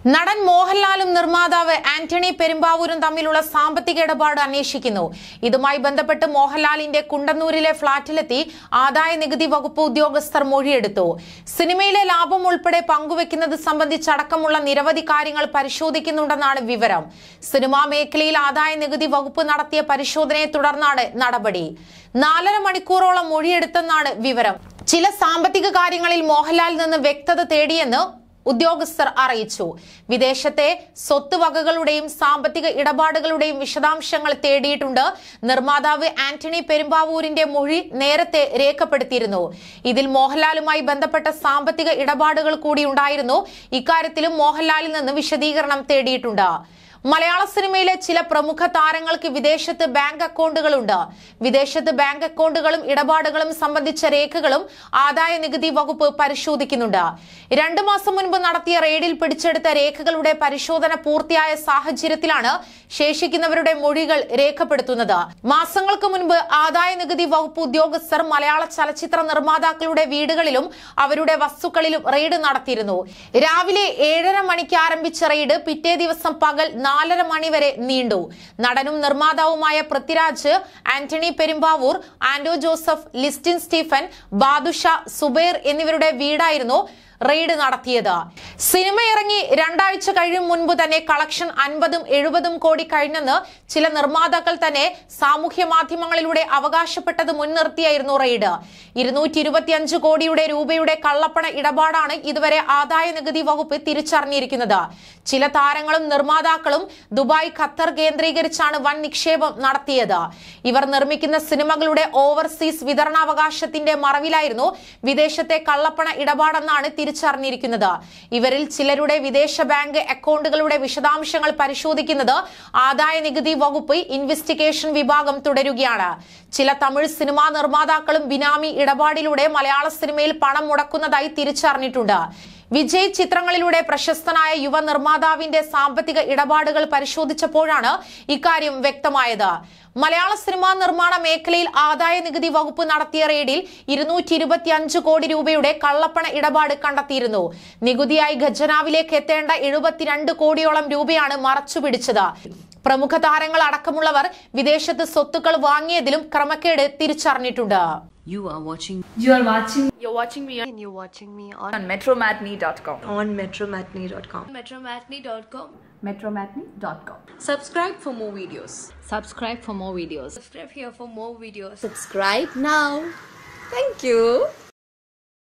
നടൻ മോഹൻലാലും നിർമ്മാതാവ് ആന്റണി പെരുമ്പാവൂരും തമ്മിലുള്ള സാമ്പത്തിക ഇടപാട് അന്വേഷിക്കുന്നു ഇതുമായി ബന്ധപ്പെട്ട് മോഹൻലാലിന്റെ കുണ്ടന്നൂരിലെ ഫ്ളാറ്റിലെത്തി ആദായ നികുതി വകുപ്പ് ഉദ്യോഗസ്ഥർ മൊഴിയെടുത്തു സിനിമയിലെ ലാഭം ഉൾപ്പെടെ പങ്കുവെക്കുന്നത് സംബന്ധിച്ചടക്കമുള്ള നിരവധി കാര്യങ്ങൾ പരിശോധിക്കുന്നുണ്ടെന്നാണ് വിവരം സിനിമാ മേഖലയിൽ ആദായ നികുതി വകുപ്പ് നടത്തിയ പരിശോധനയെ തുടർന്നാണ് നടപടി നാലര മണിക്കൂറോളം മൊഴിയെടുത്തെന്നാണ് വിവരം ചില സാമ്പത്തിക കാര്യങ്ങളിൽ മോഹൻലാലിൽ നിന്ന് വ്യക്തത തേടിയെന്ന് ഉദ്യോഗസ്ഥർ അറിയിച്ചു വിദേശത്തെ സ്വത്ത് വകകളുടെയും സാമ്പത്തിക ഇടപാടുകളുടെയും വിശദാംശങ്ങൾ തേടിയിട്ടുണ്ട് നിർമ്മാതാവ് ആന്റണി പെരുമ്പാവൂരിന്റെ മൊഴി നേരത്തെ രേഖപ്പെടുത്തിയിരുന്നു ഇതിൽ മോഹൻലാലുമായി ബന്ധപ്പെട്ട സാമ്പത്തിക ഇടപാടുകൾ കൂടി ഉണ്ടായിരുന്നു ഇക്കാര്യത്തിലും മോഹൻലാലിൽ നിന്ന് വിശദീകരണം തേടിയിട്ടുണ്ട് മലയാള സിനിമയിലെ ചില പ്രമുഖ താരങ്ങൾക്ക് വിദേശത്ത് ബാങ്ക് അക്കൗണ്ടുകളുണ്ട് വിദേശത്ത് ബാങ്ക് അക്കൗണ്ടുകളും ഇടപാടുകളും സംബന്ധിച്ച രേഖകളും ആദായ നികുതി വകുപ്പ് പരിശോധിക്കുന്നുണ്ട് രണ്ടു മാസം മുൻപ് നടത്തിയ റെയ്ഡിൽ പിടിച്ചെടുത്ത രേഖകളുടെ പരിശോധന പൂർത്തിയായ സാഹചര്യത്തിലാണ് ശേഷിക്കുന്നവരുടെ മൊഴികൾ രേഖപ്പെടുത്തുന്നത് മാസങ്ങൾക്ക് മുൻപ് ആദായ നികുതി വകുപ്പ് ഉദ്യോഗസ്ഥർ മലയാള ചലച്ചിത്ര നിർമ്മാതാക്കളുടെ വീടുകളിലും അവരുടെ വസ്തുക്കളിലും റെയ്ഡ് നടത്തിയിരുന്നു രാവിലെ ഏഴര മണിക്ക് ആരംഭിച്ച റെയ്ഡ് പിറ്റേ ദിവസം പകൽ നാലര മണി വരെ നീണ്ടു നടനും നിർമ്മാതാവുമായ പൃഥ്വിരാജ് ആന്റണി പെരുമ്പാവൂർ ആന്റോ ജോസഫ് ലിസ്റ്റിൻ സ്റ്റീഫൻ ബാദുഷ സുബൈർ എന്നിവരുടെ വീടായിരുന്നു റെയ്ഡ് നടത്തിയത് സിനിമ ഇറങ്ങി രണ്ടാഴ്ച കഴിയും മുൻപ് തന്നെ കളക്ഷൻ അൻപതും എഴുപതും കോടി കഴിഞ്ഞെന്ന് ചില നിർമ്മാതാക്കൾ തന്നെ സാമൂഹ്യ മാധ്യമങ്ങളിലൂടെ അവകാശപ്പെട്ടത് മുൻനിർത്തിയായിരുന്നു റെയ്ഡ് ഇരുന്നൂറ്റി ഇരുപത്തിയഞ്ച് കോടിയുടെ രൂപയുടെ കള്ളപ്പണ ഇടപാടാണ് ഇതുവരെ ആദായ നികുതി വകുപ്പ് തിരിച്ചറിഞ്ഞിരിക്കുന്നത് ചില താരങ്ങളും നിർമ്മാതാക്കളും ദുബായ് ഖത്തർ കേന്ദ്രീകരിച്ചാണ് വൻ നിക്ഷേപം നടത്തിയത് ഇവർ നിർമ്മിക്കുന്ന സിനിമകളുടെ ഓവർസീസ് വിതരണാവകാശത്തിന്റെ മറവിലായിരുന്നു വിദേശത്തെ കള്ളപ്പണ ഇടപാടെന്നാണ് തിരിച്ചറിഞ്ഞിരിക്കുന്നത് ഇവരിൽ ചിലരുടെ വിദേശ ബാങ്ക് അക്കൗണ്ടുകളുടെ വിശദാംശങ്ങൾ പരിശോധിക്കുന്നത് ആദായ നികുതി വകുപ്പ് ഇൻവെസ്റ്റിഗേഷൻ വിഭാഗം തുടരുകയാണ് ചില തമിഴ് സിനിമാ നിർമ്മാതാക്കളും ബിനാമി ഇടപാടിലൂടെ മലയാള സിനിമയിൽ പണം മുടക്കുന്നതായി തിരിച്ചറിഞ്ഞിട്ടുണ്ട് വിജയ് ചിത്രങ്ങളിലൂടെ പ്രശസ്തനായ യുവ നിർമ്മാതാവിന്റെ സാമ്പത്തിക ഇടപാടുകൾ പരിശോധിച്ചപ്പോഴാണ് ഇക്കാര്യം വ്യക്തമായത് മലയാള സിനിമാ നിർമ്മാണ മേഖലയിൽ ആദായ നികുതി വകുപ്പ് നടത്തിയ റെയ്ഡിൽ ഇരുന്നൂറ്റി ഇരുപത്തിയഞ്ച് കോടി രൂപയുടെ കള്ളപ്പണ ഇടപാട് കണ്ടെത്തിയിരുന്നു നികുതിയായി ഖജനാവിലേക്ക് എത്തേണ്ട എഴുപത്തിരണ്ട് കോടിയോളം രൂപയാണ് മറച്ചുപിടിച്ചത് പ്രമുഖ താരങ്ങൾ അടക്കമുള്ളവർ വിദേശത്ത് സ്വത്തുക്കൾ വാങ്ങിയതിലും ക്രമക്കേട് തിരിച്ചറിഞ്ഞിട്ടുണ്ട് You are watching You are watching You're watching me on, and you're watching me on, on metromatney.com. on metromatney.com. metromatney.com. Metromatney.com. Subscribe for more videos. subscribe for more videos Subscribe here for more videos. Subscribe now. Thank you.